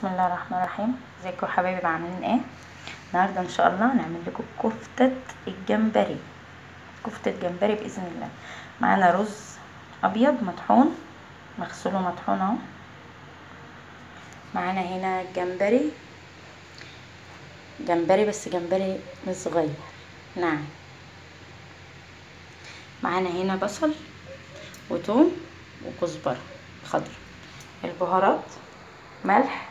بسم الله الرحمن الرحيم ازيكم يا حبايبي عاملين ايه النهارده ان شاء الله هنعمل لكم كفته الجمبري كفته جمبري باذن الله معانا رز ابيض مطحون مغسول ومطحون اهو معانا هنا جمبري جمبري بس جمبري صغير نعم معانا هنا بصل وتوم وكزبره خضر البهارات ملح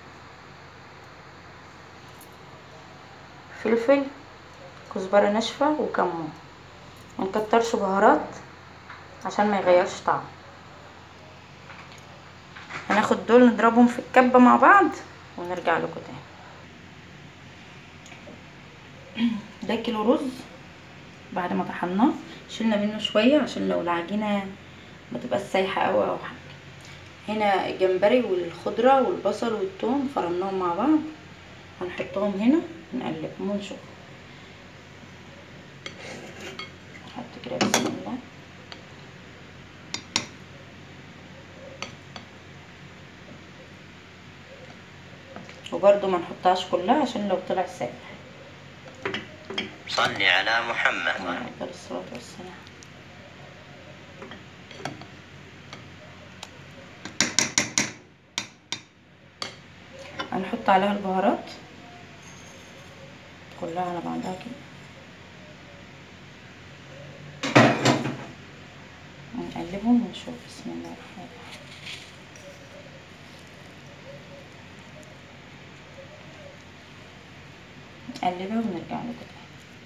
فلفل كزبرة ناشفة وكمون منكترش بهارات عشان ما يغيرش طعم هناخد دول نضربهم في الكبة مع بعض ونرجع لكم تاني ده كيلو رز بعد ما طحناه شلنا منه شوية عشان لو العجينة ما تبقى سايحة اوي او حاجة هنا الجمبري والخضرة والبصل والثوم فرمناهم مع بعض هنحطهم هنا نقلبهم ونشوف نحط كده بسم الله وبرده ما نحطهاش كلها عشان لو طلع سايح صلي على محمد عليه الصلاة والسلام هنحط عليها البهارات كلها على بعضها كده ونقلبهم ونشوف بسم الله الرحمن الرحيم نقلبها ونرجع له كده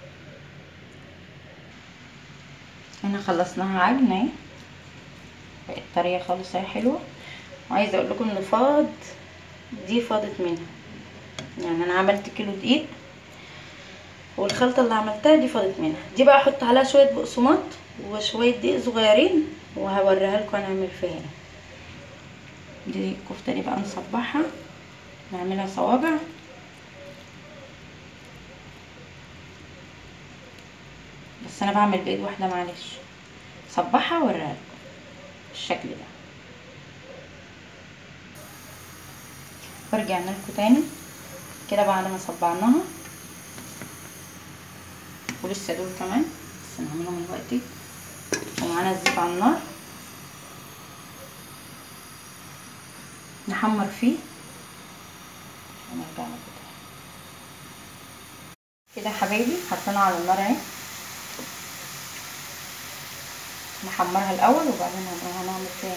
هنا خلصناها عجنه اهي بقت طريه خالص اهي حلوه وعايزه اقول لكم ان فاض دي فاضت منها يعني انا عملت كيلو دقيق والخلطه اللي عملتها دي فاضت منها دي بقى احط عليها شويه بقسماط وشويه دقيق صغيرين وهوريها لكم هنعمل فيها ايه دي الكفته دي بقى نصبعها نعملها صوابع بس انا بعمل بايد واحده معلش صبعها واوريها لكم بالشكل ده ورجعنا لكم تاني كده بعد ما صبعناها ولسه دول كمان بس نعملهم دلوقتي ومعانا الزيت على النار نحمر فيه ونرجع لكم تاني كده يا حبايبي حطينا على النار اهي نحمرها الاول وبعدين هنعمل فيها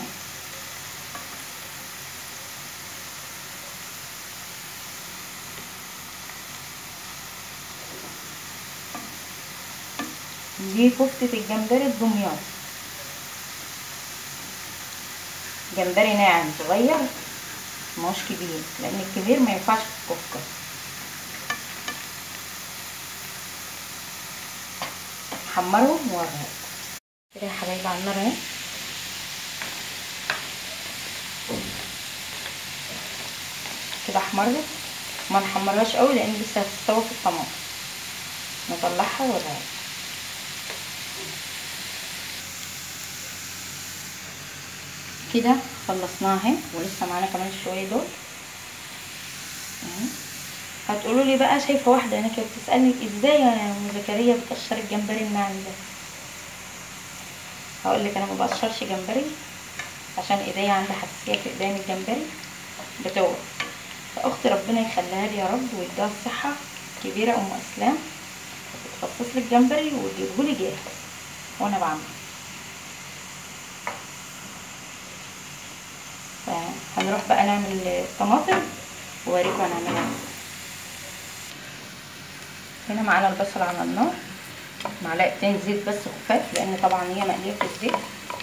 دي كفتة الجمبري الدمياط جمبري ناعم صغير ماهوش كبير لان الكبير ما ينفعش في الكفتة حمرهم ووريها كده يا حبايبي على النار اهي كده احمرت ما نحمرهاش قوي لان لسه هتستوي في الطماطم نطلعها ووريها كده خلصناها اهي ولسه معانا كمان شويه دول هتقولوا لي بقى شايفه واحده هنا كانت بتسالني ازاي يا ام زكريا بتقشر الجمبري الناعم ده هقول لك انا ما بقشرش جمبري عشان ايديا عندي حساسيه في ايدين الجمبري بتوقف فاختي ربنا يخليها لي يا رب ويديها الصحه كبيره ام اسلام بتفصص لي الجمبري وتجيبهولي جاهز وانا بعمله هنروح بقى نعمل الطماطم ووريكم هنعملها هنا معانا البصل على النار معلقتين زيت بس خفاف لان طبعا هي مقليه في الزيت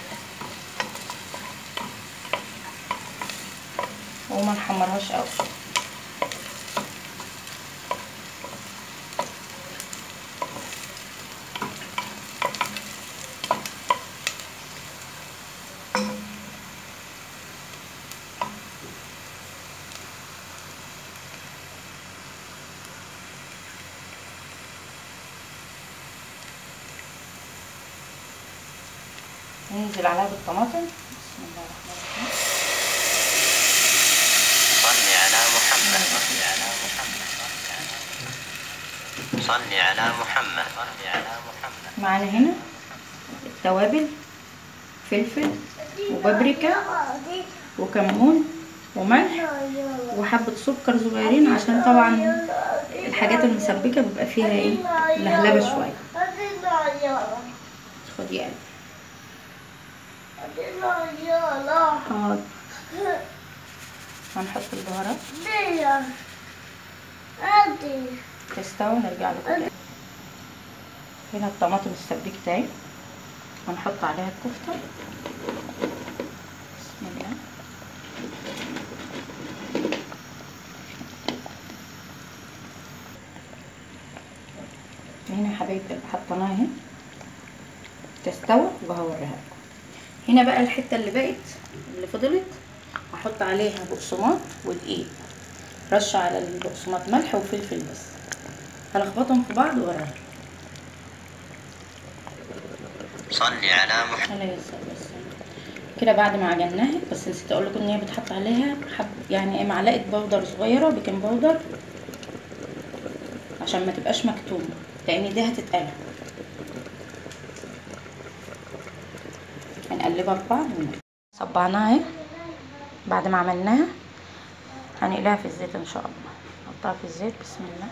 وما نحمرهاش قوي ننزل عليها بالطماطم بسم الله الرحمن الرحيم صلي على محمد صل على محمد صل على محمد صل على محمد معانا هنا التوابل فلفل وبابريكا وكمون وملح وحبة سكر صغيرين عشان طبعا الحاجات المسبكة بيبقى فيها ايه لهلبة شوية خدي قلب حاضر هنحط البهارات تستوي ونرجع لكم تاني هنا الطماطم السبيك بتاعي هنحط عليها الكفتة بسم الله هنا يا حبايب قلبي حطيناها اهي تستوى وهوريها لكم هنا بقى الحته اللي بقت اللي فضلت هحط عليها بقسماط ودقيق رشه على البقسماط ملح وفلفل بس هلخبطهم في بعض واوريها لكم. صل على محمد عليه الصلاة والسلام. كده بعد ما عجناها بس نسيت اقول لكم ان هي بتحط عليها حب يعني إيه معلقه بودر صغيره بيكنج باودر عشان ما تبقاش مكتومه لان دي هتتقلب هنقلبها في بعض ونقلب. صبعناها اهي بعد ما عملناها هنقليها في الزيت ان شاء الله نحطها في الزيت بسم الله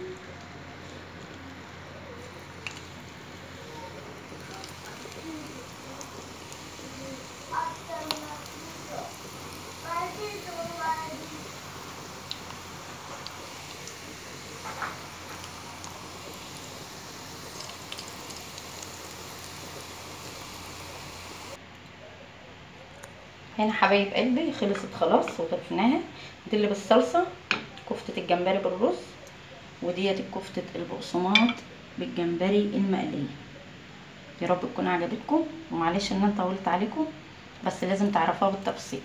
هنا حبايب قلبي خلصت خلاص وغرفناها دي اللي بالصلصه كفته الجمبري بالرز وديت كفته البقسماط بالجمبري المقليه يا رب تكون عجبتكم ومعلش ان انا طولت عليكم بس لازم تعرفوها بالتفصيل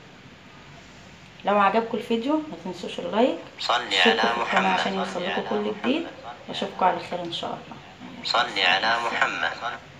لو عجبكم الفيديو ما تنسوش اللايك صل اشتركوا على في القناه محمد عشان صل يوصلكم على كل جديد محمد واشوفكم على خير ان شاء الله صل على محمد